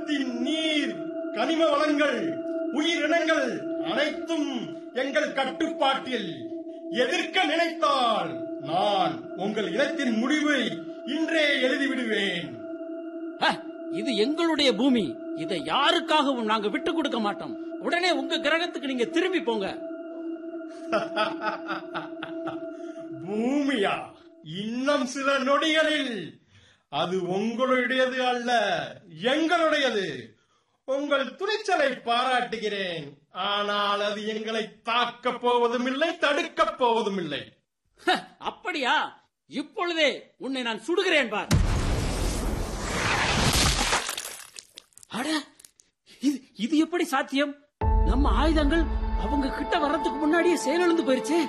நிலத்தின் நீர் கனிம வளங்கள் உயிரினங்கள் அனைத்தும் எங்கள் கட்டுப்பாட்டில் எதிர்க்க நினைத்தால் நான் உங்கள் இனத்தின் முடிவை இன்றே எழுதிவிடுவேன் ஹ, இது எங்களுடைய பூமி இதை யாருக்காகவும் நாங்க விட்டு கொடுக்க மாட்டோம் உடனே உங்க கிரகத்துக்கு நீங்க திரும்பி போங்க பூமியா இன்னும் சில நொடிகளில் அது உங்களுடையது அல்ல எங்களுடையது உங்கள் துணிச்சலை பாராட்டுகிறேன் ஆனால் அது எங்களை தாக்கப் போவதும் இல்லை தடுக்கப் போவதும் இல்லை ஹ, அப்படியா இப்பொழுதே உன்னை நான் சுடுகிறேன் பார் அட இது இது எப்படி சாத்தியம் நம்ம ஆயுதங்கள் அவங்க கிட்ட வர்றதுக்கு முன்னாடியே செயலிழந்து போயிருச்சே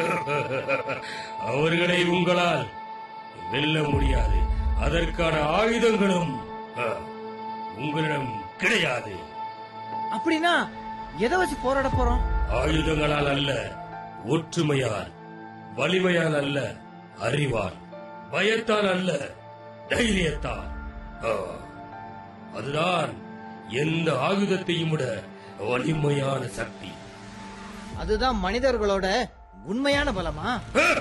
அவர்களை உங்களால் வெல்ல முடியாது அதற்கான ஆயுதங்களும் அ, உங்களிடம் கிடையாது அப்படின்னா எதை வச்சு போராட போறோம் ஆயுதங்களால் அல்ல ஒற்றுமையால் வலிமையால் அல்ல அறிவால் பயத்தால் அல்ல தைரியத்தால் ஆ, அதுதான் எந்த ஆயுதத்தையும் விட வலிமையான சக்தி அதுதான் மனிதர்களோட உண்மையான பலமா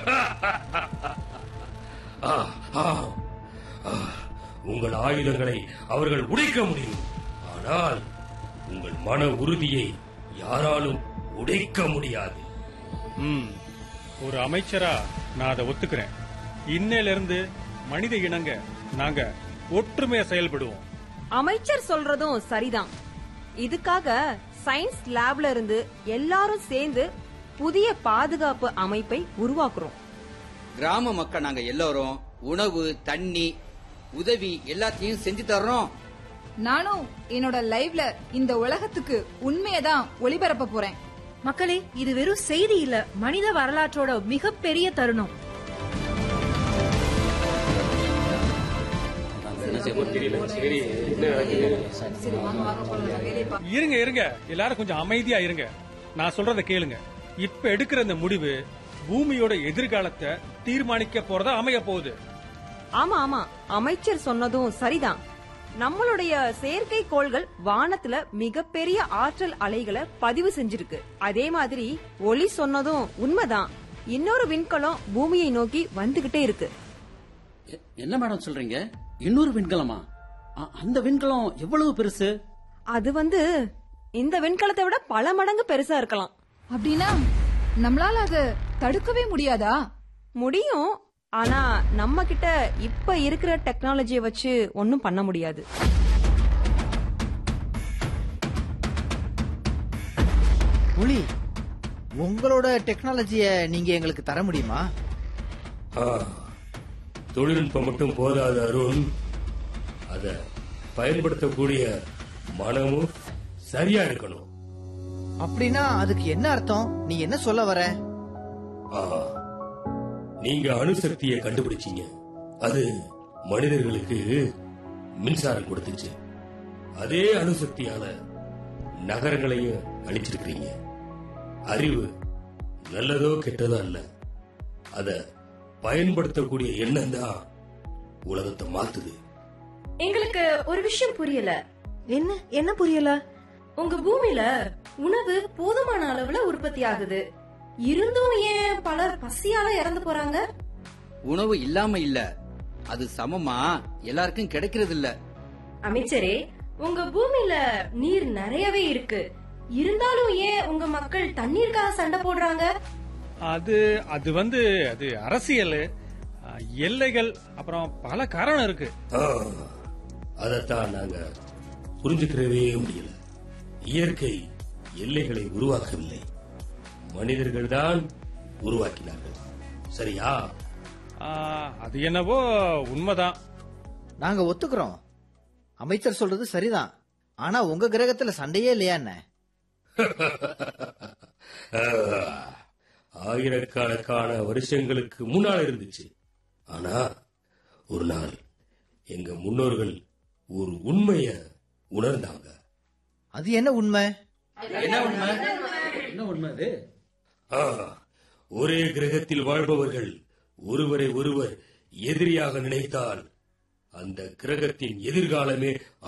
ஆ, ஆ, ஆ, உங்கள் ஆயுதங்களை அவர்கள் உடைக்க முடியும் ஆனால் உங்கள் மன உறுதியை யாராலும் உடைக்க முடியாது ம் ஒரு அமைச்சரா நான் அதை ஒத்துக்கிறேன் இன்னையில இருந்து மனித இனங்க நாங்க ஒற்றுமையா செயல்படுவோம் அமைச்சர் சொல்றதும் சரிதான் இதுக்காக சயின்ஸ் லேப்ல இருந்து எல்லாரும் சேர்ந்து புதிய பாதுகாப்பு அமைப்பை உருவாக்குறோம் கிராம மக்கள் நாங்க எல்லாரும் உணவு தண்ணி உதவி எல்லாத்தையும் செஞ்சு தர்றோம் நானும் என்னோட லைவ்ல இந்த உலகத்துக்கு உண்மையதான் ஒளிபரப்ப போறேன் மக்களே இது வெறும் செய்தி இல்ல மனித வரலாற்றோட மிகப்பெரிய தருணம் இருங்க இருங்க எல்லாரும் கொஞ்சம் அமைதியா இருங்க நான் சொல்றத கேளுங்க இப்ப எடுக்கிற இந்த முடிவு பூமியோட எதிர்காலத்தை தீர்மானிக்க போறதா அமைய போகுது ஆமா ஆமா அமைச்சர் சொன்னதும் சரிதான் நம்மளுடைய செயற்கைக்கோள்கள் வானத்துல மிகப்பெரிய ஆற்றல் அலைகளை பதிவு செஞ்சிருக்கு அதே மாதிரி ஒளி சொன்னதும் உண்மைதான் இன்னொரு விண்கலம் பூமியை நோக்கி வந்துகிட்டே இருக்கு எ- என்ன மேடம் சொல்றீங்க இன்னொரு விண்கலமா அ- அந்த விண்கலம் எவ்வளவு பெருசு அது வந்து இந்த விண்கலத்தை விட பல மடங்கு பெருசா இருக்கலாம் அப்படின்னா நம்மளால அதை தடுக்கவே முடியாதா முடியும் ஆனா நம்ம கிட்ட இப்ப இருக்கிற டெக்னாலஜியை வச்சு ஒன்னும் பண்ண முடியாது புலி உங்களோட டெக்னாலஜிய நீங்க எங்களுக்கு தர முடியுமா ஆ, தொழில்நுட்பம் மட்டும் போதாது அருண் அத பயன்படுத்தக்கூடிய மனமும் சரியா இருக்கணும் அப்படின்னா அதுக்கு என்ன அர்த்தம் நீ என்ன சொல்ல வர ஆ, நீங்க அணுசக்தியை கண்டுபிடிச்சீங்க அது மனிதர்களுக்கு மின்சாரம் கொடுத்துச்சு அதே அணுசக்தியால நகரங்களையும் அழிச்சிருக்கிறீங்க அறிவு நல்லதோ கெட்டதோ அல்ல அத பயன்படுத்தக்கூடிய எண்ணம் தான் உலகத்தை மாத்துது எங்களுக்கு ஒரு விஷயம் புரியல என்ன என்ன புரியல உங்க பூமியில உணவு போதுமான அளவுல உற்பத்தி ஆகுது இருந்தும் ஏன் பலர் பசியால இறந்து போறாங்க உணவு இல்லாம இல்ல அது சமமா எல்லாருக்கும் கிடைக்கிறது இல்ல அமைச்சரே உங்க பூமியில நீர் நிறையவே இருக்கு இருந்தாலும் ஏன் உங்க மக்கள் தண்ணீருக்காக சண்டை போடுறாங்க அது அது வந்து அது அரசியல் அ, எல்லைகள் அப்புறம் பல காரணம் இருக்கு ஆ, அதைத்தான் நாங்க புரிஞ்சுக்கிறவே முடியல இயற்கை எல்லைகளை உருவாக்கவில்லை மனிதர்கள் தான் உருவாக்கினார்கள் சரியா ஆ, அது என்னவோ உண்மைதான் நாங்க ஒத்துக்கிறோம் அமைச்சர் சொல்றது சரிதான் ஆனா உங்க கிரகத்துல சண்டையே இல்லையா என்ன ஆ, ஆயிரக்கணக்கான வருஷங்களுக்கு முன்னால் இருந்துச்சு ஆனா ஒரு நாள் எங்க முன்னோர்கள் ஒரு உண்மைய உணர்ந்தாங்க அது என்ன உண்மை என்ன உண்மை அது ஆ, ஒரே கிரகத்தில் வாழ்பவர்கள் ஒருவரை ஒருவர் எதிரியாக நினைத்தால் அந்த கிரகத்தின் எதிர்காலமே